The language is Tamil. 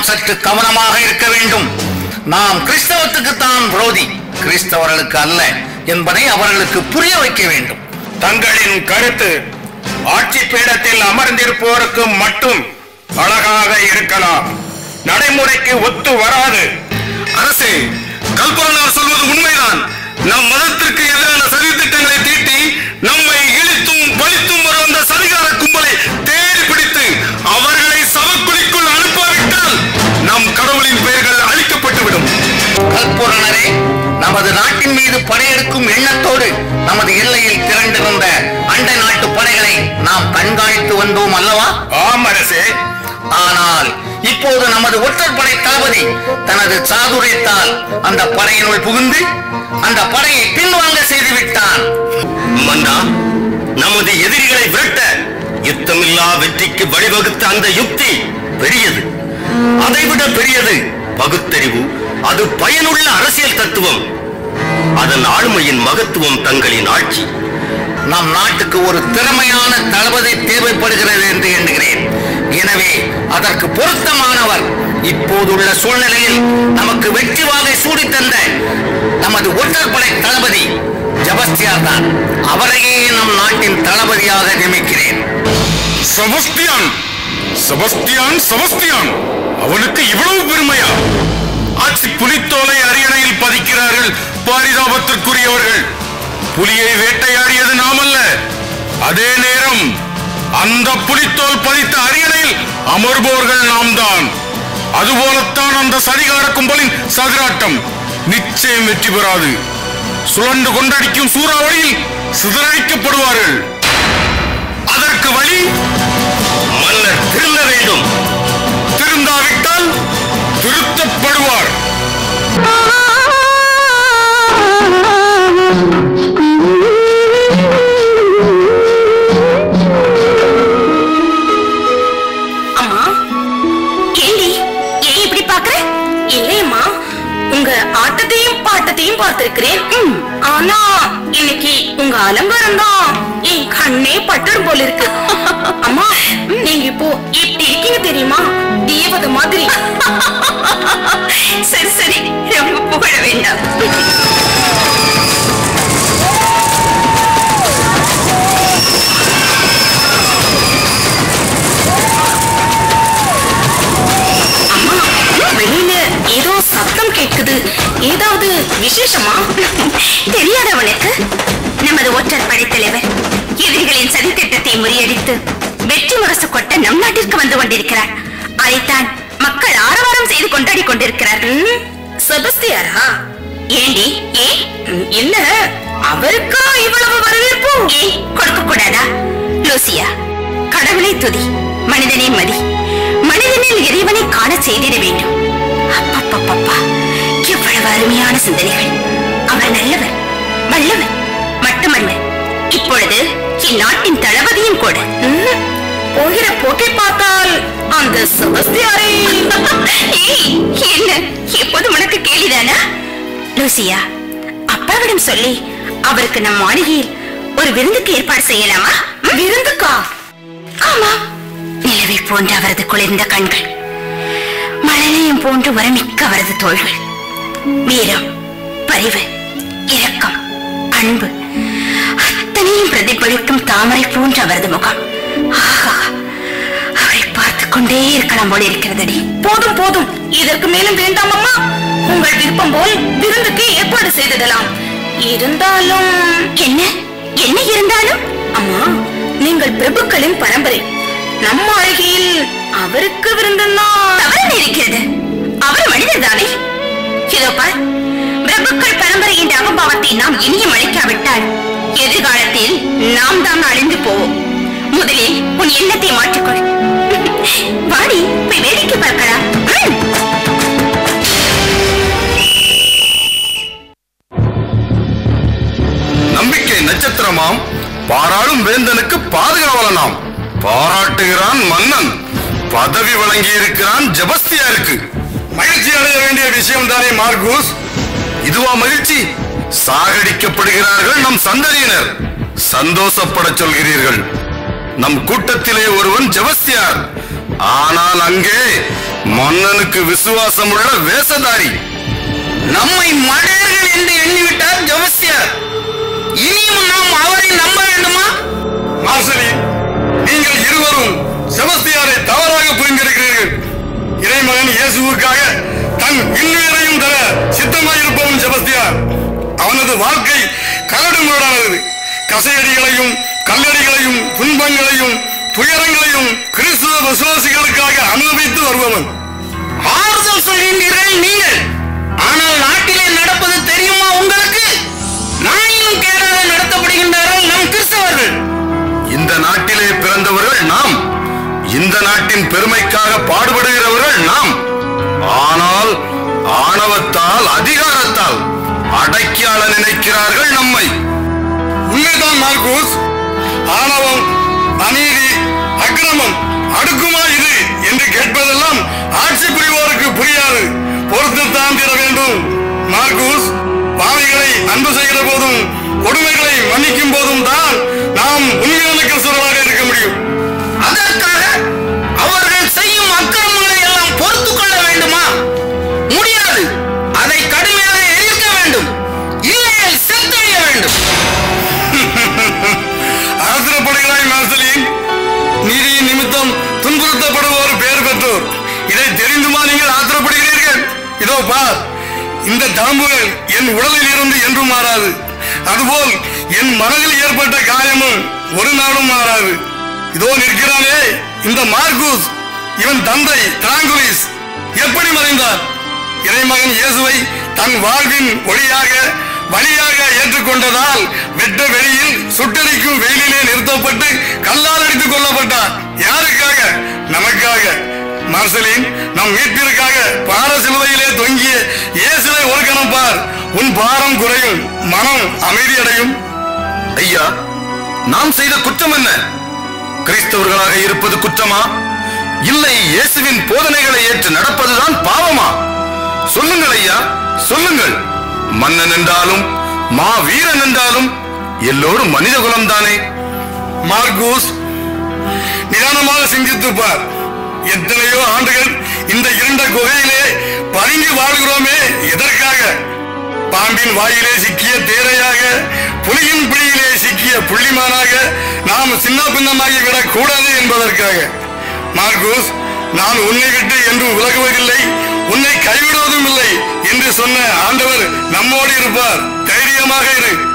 நாம் சற்று கவனமாக இருக்க வேண்டும் நாம் கிறிஸ்தவத்துக்கு தான் விரோதி கிறிஸ்தவர்களுக்கு அல்ல என்பதை அவர்களுக்கு புரிய வைக்க வேண்டும் தங்களின் கருத்து ஆட்சி பீடத்தில் அமர்ந்திருப்போருக்கு மட்டும் அழகாக இருக்கலாம் நடைமுறைக்கு ஒத்து வராது அரசே கல்பனார் சொல்வது உண்மைதான் நம் மதத்திற்கு எதிரான சதி திட்டங்களை தீட்டி நம்மை இழித்தும் பழித்தும் வரும் அந்த சதிகார கும்பலை தேடி பிடித்து அவர்களை சவக்குழிக்குள் அனுப்பாவிட்டால் நம் கடவுளின் பெயர்கள் அழிக்கப்பட்டுவிடும் கல்புரணரே நமது நாட்டின் மீது படையெடுக்கும் எண்ணத்தோடு நமது எல்லையில் திரண்டிருந்த அண்டை நாட்டு படைகளை நாம் கண்காணித்து வந்தோம் அல்லவா ஆம் அரசே ஆனால் இப்போது நமது ஒற்றற்படை தளபதி தனது சாதுரியத்தால் அந்த படையினுள் புகுந்து அந்த படையை பின்வாங்க செய்து விட்டான் மன்னா நமது எதிரிகளை விரட்ட யுத்தமில்லா வெற்றிக்கு வழிவகுத்த அந்த யுக்தி பெரியது அதைவிட பெரியது பகுத்தறிவு அது பயனுள்ள அரசியல் தத்துவம் அதன் ஆளுமையின் மகத்துவம் தங்களின் ஆட்சி நம் நாட்டுக்கு ஒரு திறமையான தளபதி தேவைப்படுகிறது என்று எண்ணுகிறேன் எனவே அதற்கு பொருத்தமானவர் இப்போதுள்ள சூழ்நிலையில் நமக்கு வெற்றி வாகை சூடி தந்த நமது ஒற்றற்படை தளபதி ஜபஸ்தியார் தான் அவரையே நம் நாட்டின் தளபதியாக நியமிக்கிறேன் செபஸ்தியான் செபஸ்தியான் செபஸ்தியான் அவனுக்கு இவ்வளவு பெருமையா ஆட்சி புலித்தோலை அரியணையில் பதிக்கிறார்கள் பாரிதாபத்திற்குரியவர்கள் புலியை வேட்டையாடியது நாமல்ல அதே நேரம் அந்த புலித்தோல் பதித்த அரியணையில் அமர்பவர்கள் நாம் தான் அதுபோலத்தான் அந்த சதிகார கும்பலின் சதிராட்டம் நிச்சயம் வெற்றி பெறாது சுழண்டு கொண்டடிக்கும் சூறாவளியில் சிதறடிக்கப்படுவார்கள் அதற்கு வழி மன்னர் திருந்த வேண்டும் திருந்தாவிட்டால் திருத்தப்படுவார் அம்மா ஏண்டி ஏன் இப்படி பாக்குற இல்லையம்மா உங்க ஆட்டத்தையும் பாட்டத்தையும் பார்த்திருக்கிறேன் ம், ஆனா இன்னைக்கு உங்க அலங்காரம் தான் என் கண்ணே பட்டுடும் போல இருக்கு அம்மா நீங்க இப்போ இப்படி இருக்கீங்க தெரியுமா தேவதை மாதிரி சரி சரி ரொம்ப புகழ வேண்டாம் அம்மா வெளியில ஏதோ சத்தம் கேட்குது ஏதாவது விசேஷமா தெரியாதவனுக்கு நமது ஒற்றர் படைத்தலைவர் எதிரிகளின் சதித்திட்டத்தை முறியடித்து வெற்றி முரசு கொட்ட நம் நாட்டிற்கு வந்து கொண்டிருக்கிறார் அதைத்தான் மக்கள் ஆரவாரம் செய்து கொண்டாடி கொண்டிருக்கிறார் செபஸ்தியாரா ஏண்டி ஏ இல்ல அவருக்கா இவ்வளவு வரவேற்பு ஏ கொடுக்க கூடாதா லூசியா கடவுளை துதி மனிதனை மதி மனிதனில் இறைவனை காண செய்திட வேண்டும் அப்பப்பப்பப்பா எவ்வளவு அருமையான சிந்தனைகள் அவர் நல்லவர் வல்லவர் மட்டுமல்ல இப்பொழுது இந்நாட்டின் தளபதியும் கூட ம்ஹும். போகிற போக்கை பார்த்தால் அந்த செபஸ்தியாரை ஏய், என்ன எப்போது உனக்கு கேலிதானா லூசியா அப்பாவிடம் சொல்லி அவருக்கு நம் மாளிகையில் ஒரு விருந்துக்கு ஏற்பாடு செய்யலாமா விருந்துக்கா ஆமா நிலவை போன்ற அவரது குளிர்ந்த கண்கள் மழலையும் போன்று வரமிக்க அவரது தோள்கள் வீரம் பரிவு இரக்கம் அன்பு அத்தனையும் பிரதிபலிக்கும் தாமரை போன்ற அவரது முகம் ஆஹா அவரை பார்த்து கொண்டே இருக்கலாம் போல இருக்கிறதடி போதும் போதும் இதற்கு மேலும் வேண்டாம் அம்மா உங்கள் விருப்பம் போல் விருந்துக்கு ஏற்பாடு செய்திடலாம் இருந்தாலும் என்ன என்ன இருந்தாலும் அம்மா நீங்கள் பிரபுக்களின் பரம்பரை நம்ம அழகியில் அவருக்கு விருந்துன்னா தவறு இருக்கிறது அவர் மனிதர் தானே இதோ பார் பிரபுக்கள் பரம்பரை என்ற அகம்பாவத்தை நாம் இனியும் அழைக்காவிட்டால் எதிர்காலத்தில் நாம் தான் அழிந்து போவோம் முதலில் உன் எண்ணத்தை மாற்றிக்கொள் வாடி போய் வேடிக்கை பார்க்கலாம் ம். நம்பிக்கை நட்சத்திரமாம் பாராளும் வேந்தனுக்கு பாதுகாவலனாம் பாராட்டுகிறான் மன்னன் பதவி வழங்கி இருக்கிறான் ஜபஸ்தியாருக்கு மகிழ்ச்சி அடைய வேண்டிய விஷயம் தானே மார்கூஸ் இதுவா மகிழ்ச்சி சாகடிக்கப்படுகிறார்கள் நம் சந்ததியினர் சந்தோஷப்பட சொல்கிறீர்கள் நம் கூட்டத்திலே ஒருவன் ஜபஸ்தியார் ஆனால் அங்கே மன்னனுக்கு விசுவாசம் உள்ள வேஷதாரி நம்மை மடையர்கள் என்று எண்ணிவிட்டார் ஜோசியர் இனியும் நாம் அவரை நம்ப வேண்டுமா மார்சலி நீங்கள் இருவரும் செபஸ்தியாரை தவறாக புரிந்திருக்கிறீர்கள் இறைமகன் இயேசுவுக்காக தன் இன்னுயிரையும் தர சித்தமாயிருப்பவன் செபஸ்தியார் அவனது வாழ்க்கை கரடு முரடானது கசையடிகளையும் கல்லடிகளையும் துன்பங்களையும் துயரங்களையும் கிறிஸ்துவ விசுவாசிகளுக்காக அனுபவித்து வருபவன் ஆறுதல் சொல்கின்றீர்கள் நீங்கள் ஆனால் நாட்டிலே நடப்பது தெரியுமா உங்களுக்கு நாயினும் கேடாக நடத்தப்படுகின்றார்கள் நம் கிறிஸ்தவர்கள் இந்த நாட்டிலே பிறந்தவர்கள் நாம் இந்த நாட்டின் பெருமைக்காக பாடுபடுகிறவர்கள் நாம் ஆனால் ஆணவத்தால் அதிகாரத்தால் அடக்கியாள நினைக்கிறார்கள் நம்மை உண்மைதான் மார்கூஸ் ஆணவம் அநீதி அக்கிரமம் அடுக்குமா இது என்று கேட்பதெல்லாம் ஆட்சி புரிவோருக்கு புரியாது பொறுத்துத்தான் தீர வேண்டும் மார்கூஸ் பாவிகளை அன்பு செய்கிற போதும் கொடுமைகளை மன்னிக்கும் போதும் தான் நாம் உண்மையான கிறிஸ்தவர்களாக இருக்க முடியும் அதற்காக அவர்கள் செய்யும் அக்கிரமங்களை எல்லாம் பொறுத்து கொள்ள வேண்டுமா முடியாது அதை கடுமையாக எதிர்க்க வேண்டும் இல்லையே செத்தழிய வேண்டும் ஆத்திரப்படுகிறாய் மார்சலின் நீதியின் நிமித்தம் துன்புறுத்தப்படுவோர் பெயர் பெற்றோர் இதை தெரிந்துமா நீங்கள் ஆத்திரப்படுகிறீர்கள் இதோ பார் இந்த தழும்புகள் என் உடலில் இருந்து என்றும் மாறாது அதுபோல் என் மனதில் ஏற்பட்ட காயமும் ஒரு நாளும் மாறாது இதோ நிற்கிறானே இந்த மார்க்கூஸ் இவன் தந்தை டிராங்குலிஸ் எப்படி மறைந்தார் இறைமகன் இயேசுவை தன் வாழ்வின் ஒளியாக வழியாக ஏற்றுக்கொண்டதால் வெட்ட வெளியில் சுட்டரிக்கும் வெயிலிலே நிறுத்தப்பட்டு கல்லால் அடித்துக் கொல்லப்பட்டார் யாருக்காக நமக்காக மார்சலின் நம் மீட்பிற்காக பார சிலுவையிலே தொங்கிய இயேசுவை ஒரு கணம் பார் உன் பாரம் குறையும் மனம் அமைதியடையும் ஐயா நாம் செய்த குற்றம் என்ன கிறிஸ்தவர்களாக இருப்பது குற்றமா இல்லை இயேசுவின் போதனைகளை ஏற்று நடப்பதுதான் பாவமா சொல்லுங்கள் ஐயா சொல்லுங்கள் மன்னன் என்றாலும் மா வீரன் என்றாலும் எல்லோரும் மனித குலம் தானே மார்கூஸ் நிதானமாக சிந்தித்து பார் எத்தனையோ ஆண்டுகள் இந்த இருண்ட குகையிலே பதுங்கி வாழ்கிறோமே எதற்காக பாம்பின் வாயிலே சிக்கிய தேரையாக புலியின் பிடியிலே சிக்கிய புள்ளிமானாக நாம் சின்ன பின்னமாகி விடக் கூடாது என்பதற்காக மார்கூஸ் நான் உன்னை விட்டு என்று விலகுவதில்லை உன்னை கைவிடுவதும் இல்லை என்று சொன்ன ஆண்டவர் நம்மோடு இருப்பார் தைரியமாக இரு